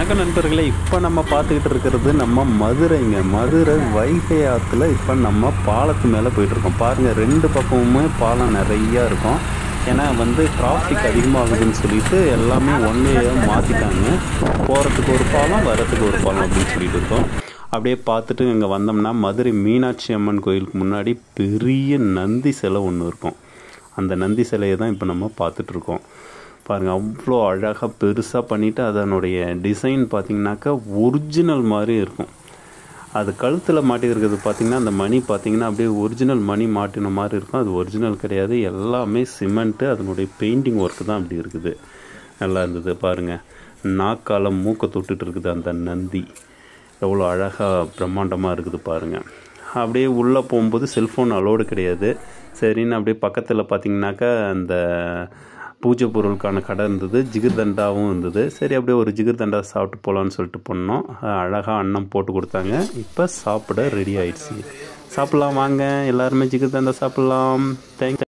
வணக்கம் நண்பர்களே இப்போ நம்ம பார்த்துக்கிட்டு இருக்கிறது நம்ம மதுரைங்க மதுரை வைகை ஆற்றுல இப்போ நம்ம பாலத்து மேலே போயிட்டுருக்கோம் பாருங்கள் ரெண்டு பக்கமுமே பாலம் நிறையா இருக்கும் ஏன்னா வந்து டிராஃபிக் அதிகமாகுதுன்னு சொல்லிட்டு எல்லாமே ஒன்றே மாற்றிட்டாங்க போகிறதுக்கு ஒரு பாலம் வரத்துக்கு ஒரு பாலம் அப்படின்னு சொல்லிட்டு இருக்கோம் அப்படியே பார்த்துட்டு இங்கே வந்தோம்னா மதுரை மீனாட்சி அம்மன் கோயிலுக்கு முன்னாடி பெரிய நந்தி சிலை ஒன்று இருக்கும் அந்த நந்தி சிலையை தான் இப்போ நம்ம பார்த்துட்ருக்கோம் பாருங்கள் அவ்வளோ அழகாக பெருசாக பண்ணிவிட்டு அதனுடைய டிசைன் பார்த்திங்கனாக்கா ஒரிஜினல் மாதிரி இருக்கும் அது கழுத்தில் மாட்டியிருக்கிறது பார்த்திங்கன்னா அந்த மணி பார்த்திங்கன்னா அப்படியே ஒரிஜினல் மணி மாட்டின மாதிரி இருக்கும் அது ஒரிஜினல் கிடையாது எல்லாமே சிமெண்ட்டு அதனுடைய பெயிண்டிங் ஒர்க்கு தான் அப்படி இருக்குது நல்லா இருந்தது பாருங்கள் நாக்கால மூக்கை தொட்டுட்டு இருக்குது அந்த நந்தி எவ்வளோ அழகாக பிரம்மாண்டமாக இருக்குது பாருங்கள் அப்படியே உள்ளே போகும்போது செல்ஃபோன் அலோடு கிடையாது சரின்னு அப்படியே பக்கத்தில் பார்த்தீங்கன்னாக்கா அந்த பூஜை பொருளுக்கான கடை இருந்தது ஜிகிர்தண்டாவும் இருந்தது சரி அப்படியே ஒரு ஜிகிர்தண்டா சாப்பிட்டு போகலான்னு சொல்லிட்டு போனோம் அழகாக அன்னம் போட்டு கொடுத்தாங்க இப்போ சாப்பிட ரெடி ஆயிடுச்சு சாப்பிட்லாம் வாங்க எல்லாருமே ஜிகிர்தண்டா சாப்பிட்லாம் தேங்க்ஸ்